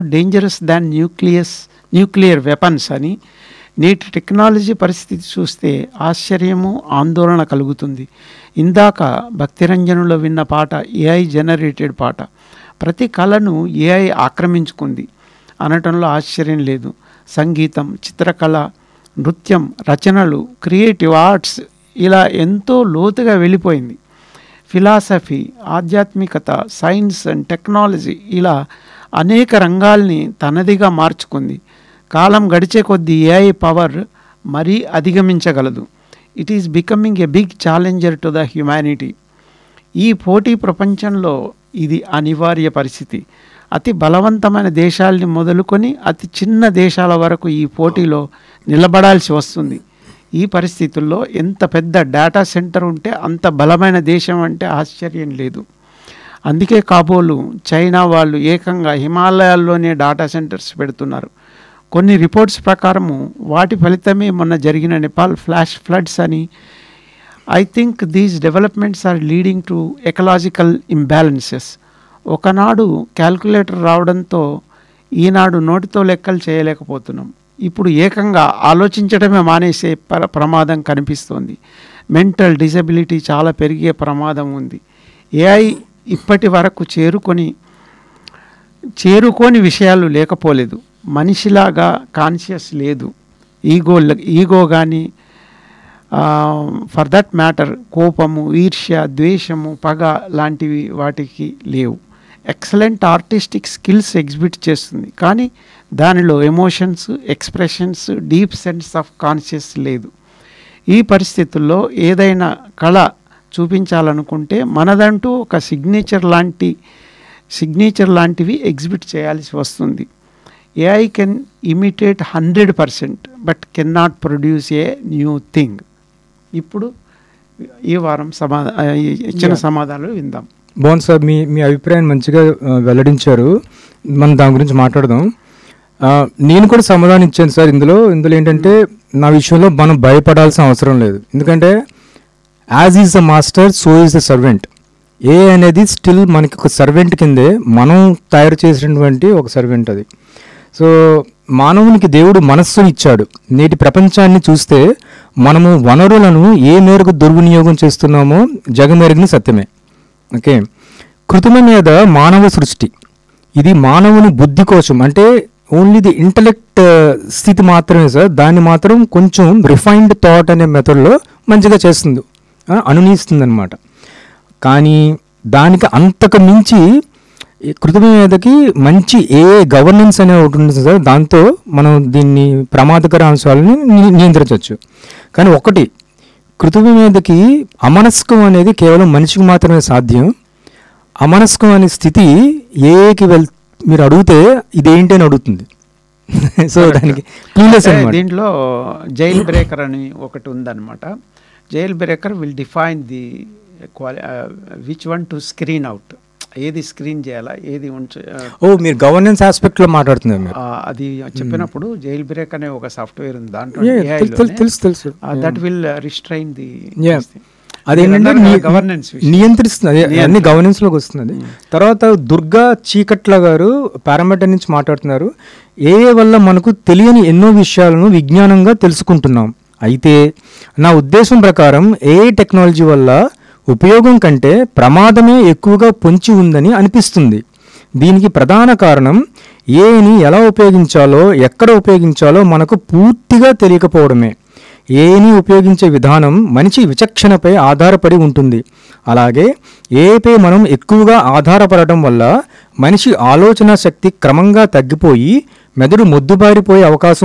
Dangerous దాన్ nucleus nuclear weapons అని నేటి టెక్నాలజీ పరిస్థితి చూస్తే ఆశ్చర్యము ఆందోళన కలుగుతుంది ఇందాక భక్తిరంజనులో విన్న పాట ఏఐ జనరేటెడ్ పాట ప్రతి కళను ఏఐ ఆక్రమించుకుంది అనటంలో ఆశ్చర్యం లేదు సంగీతం చిత్రకళ నృత్యం రచనలు క్రియేటివ్ ఆర్ట్స్ ఇలా ఎంతో లోతుగా వెళ్ళిపోయింది ఫిలాసఫీ ఆధ్యాత్మికత సైన్స్ అండ్ టెక్నాలజీ ఇలా అనేక రంగాల్ని తనదిగా మార్చుకుంది కాలం గడిచే కొద్దీ ఏఐ పవర్ మరీ అధిగమించగలదు it is becoming a big challenger to the humanity ఈ పోటీ ప్రపంచంలో ఇది అనివార్య పరిస్థితి అతి బలవంతమైన దేశాల్ని మొదలుకొని అతి చిన్న దేశాల వరకు ఈ పోటీలో నిలబడాల్సి వస్తుంది ఈ పరిస్థితుల్లో ఎంత పెద్ద డేటా సెంటర్ ఉంటే అంత బలమైన దేశం అంటే ఆశ్చర్యం లేదు అందుకే కాబోలు చైనా వాళ్ళు ఏకంగా హిమాలయాల్లోనే డేటా సెంటర్స్ పెడుతున్నారు కొన్ని రిపోర్ట్స్ ప్రకారము వాటి ఫలితమే మొన్న జరిగిన నేపాల్ ఫ్లాష్ ఫ్లడ్స్ అని I think these developments are leading to ecological imbalances ఒకనాడు క్యాల్కులేటర్ రావడంతో ఈనాడు నోటితో లెక్కలు చేయలేకపోతున్నాం ఇప్పుడు ఏకంగా ఆలోచించడమే మానేసే ప్ర ప్రమాదం కనిపిస్తోంది మెంటల్ డిజబిలిటీ చాలా పెరిగే ప్రమాదం ఉంది ఏఐ ఇప్పటి వరకు చేరుకొని చేరుకోని విషయాలు లేకపోలేదు మనిషిలాగా కాన్షియస్ లేదు ఈగో ఈగో కానీ ఫర్ దట్ మ్యాటర్ కోపము ఈర్ష్య ద్వేషము పగ లాంటివి వాటికి లేవు ఎక్సలెంట్ ఆర్టిస్టిక్ స్కిల్స్ ఎగ్జిబిట్ చేస్తుంది కానీ దానిలో emotions expressions deep sense of conscious లేదు ఈ పరిస్థితుల్లో ఏదైనా కళ చూపించాలనుకుంటే మనదంటూ ఒక సిగ్నేచర్ లాంటి సిగ్నేచర్ లాంటివి ఎగ్జిబిట్ చేయాల్సి వస్తుంది AI can imitate hundred percent but can not produce a new thing ఇప్పుడు ఈ వారం సమా ఇచ్చిన Yeah. సమాధానాలు విందాం బాగుంది సార్ మీ మీ అభిప్రాయం మంచిగా ఆ, వెల్లడించారు మనం దాని గురించి మాట్లాడదాం ఆ, నేను కూడా సమాధానం ఇచ్చాను సార్ ఇందులో ఇందులో ఏంటంటే నా విషయంలో మనం భయపడాల్సిన అవసరం లేదు ఎందుకంటే as is the master so is the servant A అనేది స్టిల్ మనకి ఒక సర్వెంట్ కిందే మనం తయారు చేసినటువంటి ఒక సర్వెంట్ అది సో మానవునికి దేవుడు మనస్సును ఇచ్చాడు నేటి ప్రపంచాన్ని చూస్తే మనము వనరులను ఏ మేరకు దుర్వినియోగం చేస్తున్నామో జగమెరిగిన సత్యమే ఓకే కృత్రిమ మీద మానవ సృష్టి ఇది మానవుని బుద్ధి కోసం అంటే ఓన్లీ ది ఇంటలెక్ట్ స్థితి మాత్రమే సార్ దాన్ని మాత్రం కొంచెం రిఫైన్డ్ థాట్ అనే మెథడ్లో మంచిగా చేస్తుంది అనునీస్తుంది అనమాట కానీ దానికి అంతకు మించి ఈ కృత్రిమ మీదకి మంచి ఏ గవర్నెన్స్ అనే ఒకటి ఉంటుంది సార్ దాంతో మనం దీన్ని ప్రమాదకర అంశాలను ని- నియంత్రించవచ్చు కానీ ఒకటి కృత్రిమ మీదకి అమనస్కం అనేది కేవలం మనిషికి మాత్రమే సాధ్యం అమనస్కం అనే స్థితి ఏకి వెల్ మీరు అడిగితే ఇదేంటి అని అడుగుతుంది సో దానికి క్లీనెస్ అంటే అనమాట దీంట్లో జైల్ బ్రేకర్ అని ఒకటి ఉందన్నమాట jail breaker will define the quality which one to screen out ఏది స్క్రీన్ చేయాలా ఏది ఉంచ ఓ మీరు గవర్నెన్స్ ఆస్పెక్ట్ లో మాట్లాడుతున్నారు మీరు ఆ, అది చెప్పినప్పుడు జైల్ బ్రేక్ అనే ఒక సాఫ్ట్వేర్ ఉంది దాంట్లో Yeah, తెలు- తెలు- తెలుసు తెలుసు that will restrain the Yeah. అదేంటంటే ని- గవర్నెన్స్ నియంత్రిస్తుంది అదే అన్ని నియంత్రణ. గవర్నెన్స్ లోకి వస్తుంది తర్వాత దుర్గా చీకట్ల గారు పారామీటర్ నుంచి మాట్లాడుతున్నారు ఏ వల్ల మనకు తెలియని ఎన్నో విషయాలను విజ్ఞానంగా తెలుసుకుంటున్నాం అయితే నా ఉద్దేశం ప్రకారం ఏ టెక్నాలజీ వల్ల ఉపయోగం కంటే ప్రమాదమే ఎక్కువగా పొంచి ఉందని అనిపిస్తుంది దీనికి ప్రధాన కారణం ఏని ఎలా ఉపయోగించాలో ఎక్కడ ఉపయోగించాలో మనకు పూర్తిగా తెలియకపోవడమే ఏని ఉపయోగించే విధానం మనిషి విచక్షణపై ఆధారపడి ఉంటుంది అలాగే ఏపై మనం ఎక్కువగా ఆధారపడటం వల్ల మనిషి ఆలోచన శక్తి క్రమంగా తగ్గిపోయి మెదడు మొద్దుబారిపోయే అవకాశం